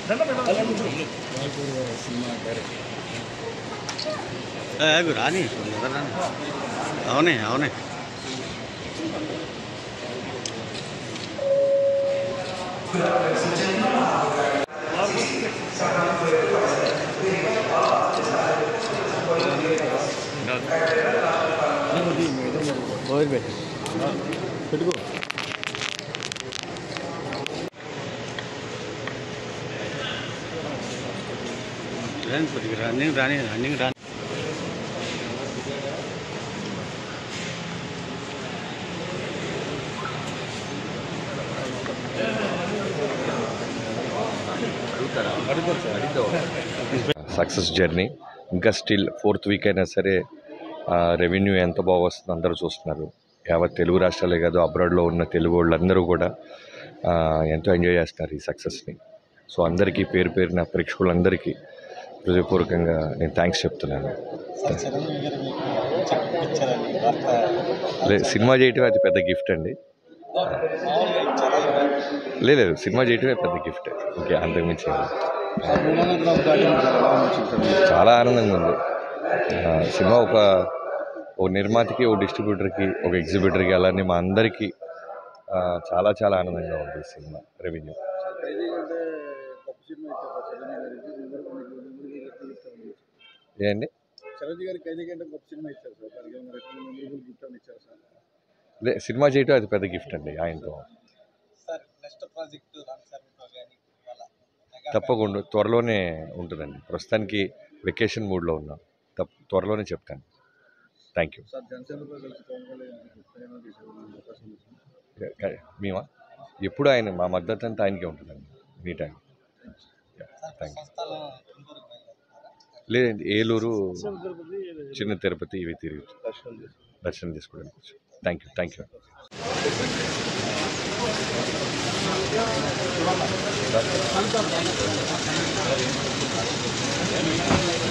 ఆగు రాని తొందరగా రాని అవునే అవునే ఓయిల్ పెట్టు పెట్టుకో రాని కొద్దిగా రన్నింగ్ రాని రన్నింగ్ రాని సక్సెస్ జర్నీ ఇంకా స్టిల్ ఫోర్త్ వీక్ అయినా సరే రెవెన్యూ ఎంత బాగా వస్తుందో అందరూ చూస్తున్నారు యావత్ తెలుగు రాష్ట్రాలే కాదు అబ్రాడ్లో ఉన్న తెలుగు వాళ్ళందరూ కూడా ఆ, ఎంతో ఎంజాయ్ చేస్తున్నారు ఈ సక్సెస్ని సో అందరికీ పేరు పేరున ప్రేక్షకులందరికీ హృదయపూర్వకంగా నేను థ్యాంక్స్ చెప్తున్నాను లేదు సినిమా చేయటమే అది పెద్ద గిఫ్ట్ అండి లేదు లేదు సినిమా చేయటమే పెద్ద గిఫ్ట్ ఓకే అంతకుమించి ఏం లేదు. చాలా ఆనందంగా ఉంది ఆ, సినిమా ఒక ఓ నిర్మాతకి ఓ డిస్ట్రిబ్యూటర్కి ఒక ఎగ్జిబిటర్కి అలానే మా అందరికీ ఆ, చాలా చాలా ఆనందంగా ఉంది ఈ సినిమా రెవెన్యూ ఏండి చిరంజీవి గారికి ఖైదీ కంటే గొప్ప సినిమా ఇచ్చారు సార్ దానికి ఏమైనా రకంగా మెమొరబుల్ గిఫ్ట్ అని ఇచ్చారు సార్ లే సినిమా చేయటం అది పెద్ద గిఫ్ట్ అండి ఆయనతో సార్ నెక్స్ట్ ప్రాజెక్ట్ రామ్ చరణ్తో కానీ అలా మెగా తప్పకుండా త్వరలోనే ఉంటుందండి ప్రస్తుతానికి వెకేషన్ మూడ్లో ఉన్నాం తప్ప త్వరలోనే చెప్తాను థ్యాంక్ యూ సార్ జనసేనతో కలిసి పవన్ కళ్యాణ్ సినిమా తీసేవాళ్ళ అవకాశం ఉంది మేమా ఎప్పుడు ఆయన మా మద్దతు అంతా ఆయనకే ఉంటుందండి మీ టైం సార్ థ్యాంక్ యూ సంస్థలు ఇందూరుకు బయలుదేరుతారా లేదండి ఏలూరు చిన్న తిరుపతి ఇవి తిరిగి దర్శనం చేసి దర్శనం చేసుకోవడానికి thank you thank you sir